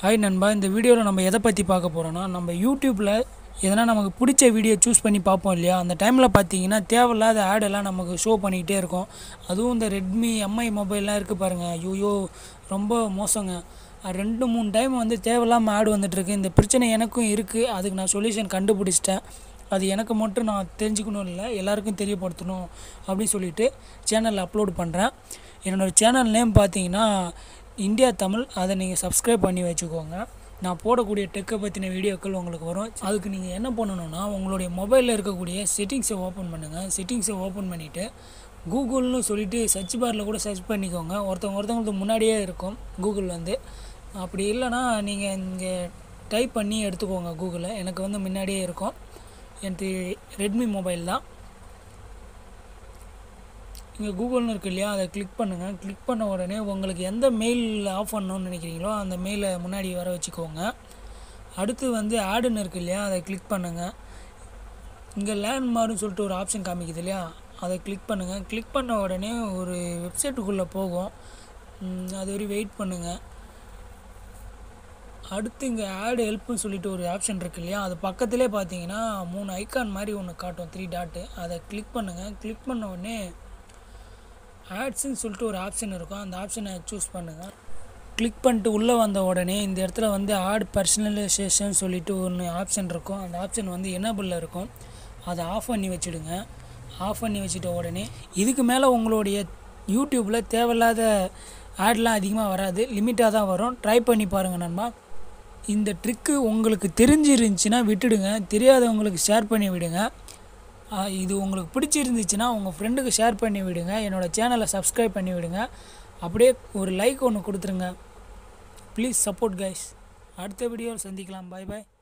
hi நண்பா இந்த வீடியோவில் நம்ம எதை பற்றி பார்க்க போகிறோன்னா நம்ம யூடியூப்பில் எதனா நமக்கு பிடிச்ச வீடியோ சூஸ் பண்ணி பார்ப்போம் இல்லையா அந்த டைமில் பார்த்தீங்கன்னா தேவையில்லாத ad எல்லாம் நமக்கு ஷோ பண்ணிக்கிட்டே இருக்கும் அதுவும் இந்த ரெட்மி எம்ஐ மொபைல்லாம் இருக்குது பாருங்கள் ஐயோ ரொம்ப மோசங்க அது ரெண்டு மூணு டைம் வந்து தேவையில்லாமல் ஆடு வந்துட்டுருக்கு இந்த பிரச்சனை எனக்கும் இருக்குது அதுக்கு நான் சொல்யூஷன் கண்டுபிடிச்சிட்டேன் அது எனக்கு மட்டும் நான் தெரிஞ்சுக்கணும் இல்லை எல்லாருக்கும் தெரியப்படுத்தணும் அப்படின்னு சொல்லிட்டு சேனலில் அப்லோட் பண்ணுறேன் என்னோடய சேனல் நேம் பார்த்தீங்கன்னா இந்தியா தமிழ் அதை நீங்கள் சப்ஸ்கிரைப் பண்ணி வச்சுக்கோங்க நான் போடக்கூடிய டெக்கை பற்றின வீடியோக்கள் உங்களுக்கு வரும் அதுக்கு நீங்கள் என்ன பண்ணணும்னா உங்களுடைய மொபைலில் இருக்கக்கூடிய செட்டிங்ஸை ஓப்பன் பண்ணுங்கள் செட்டிங்ஸை ஓப்பன் பண்ணிவிட்டு கூகுள்னு சொல்லிட்டு சர்ச் பாரில் கூட சர்ச் பண்ணிக்கோங்க ஒருத்தவங்க ஒருத்தவங்களுக்கு முன்னாடியே இருக்கும் கூகுள் வந்து அப்படி இல்லைன்னா நீங்கள் இங்கே டைப் பண்ணி எடுத்துக்கோங்க கூகுளில் எனக்கு வந்து முன்னாடியே இருக்கும் எனக்கு ரெட்மி மொபைல் தான் இங்கே கூகுள்னு இருக்கு இல்லையா அதை கிளிக் பண்ணுங்கள் கிளிக் பண்ண உடனே உங்களுக்கு எந்த மெயில் ஆஃப் பண்ணணும்னு நினைக்கிறீங்களோ அந்த மெயிலை முன்னாடி வர வச்சுக்கோங்க அடுத்து வந்து ஆடுன்னு இருக்கு இல்லையா அதை கிளிக் பண்ணுங்கள் இங்கே லேண்ட்மார்க்னு சொல்லிட்டு ஒரு ஆப்ஷன் காமிக்குது இல்லையா அதை கிளிக் பண்ணுங்கள் கிளிக் பண்ண உடனே ஒரு வெப்சைட்டுக்குள்ளே போகும் ம், அது வரையும் வெயிட் பண்ணுங்கள் அடுத்து இங்கே ஆடு ஹெல்ப்னு சொல்லிட்டு ஒரு ஆப்ஷன் இருக்கு இல்லையா அது பக்கத்திலே பார்த்தீங்கன்னா மூணு ஐக்கான் மாதிரி ஒன்று காட்டும் த்ரீ டாட்டு அதை கிளிக் பண்ணுங்கள் கிளிக் பண்ண உடனே ஆட்ஸ்ன்னு சொல்லிட்டு ஒரு ஆப்ஷன் இருக்கும் அந்த ஆப்ஷனை சூஸ் பண்ணுங்கள் கிளிக் பண்ணிட்டு உள்ளே வந்த உடனே இந்த இடத்துல வந்து ஆட் பர்சனலைசேஷன் சொல்லிட்டு ஒன்று ஆப்ஷன் இருக்கும் அந்த ஆப்ஷன் வந்து எனபிளில் இருக்கும் அதை ஆஃப் பண்ணி வச்சுடுங்க ஆஃப் பண்ணி வச்சுட்ட உடனே இதுக்கு மேலே உங்களுடைய யூடியூப்பில் தேவையில்லாத ஆட்லாம் அதிகமாக வராது லிமிட்டாக தான் வரும் ட்ரை பண்ணி பாருங்கள் நண்பா இந்த ட்ரிக்கு உங்களுக்கு தெரிஞ்சிருந்துச்சுன்னா விட்டுடுங்க தெரியாதவங்களுக்கு ஷேர் பண்ணி விடுங்க ஆ, இது உங்களுக்கு பிடிச்சிருந்துச்சுன்னா உங்கள் ஃப்ரெண்டுக்கு ஷேர் பண்ணி விடுங்க என்னோடய சேனலை சப்ஸ்கிரைப் பண்ணி விடுங்க அப்படியே ஒரு லைக் ஒன்று கொடுத்துருங்க ப்ளீஸ் சப்போர்ட் கைஸ் அடுத்த வீடியோவில் சந்திக்கலாம் பாய் பாய்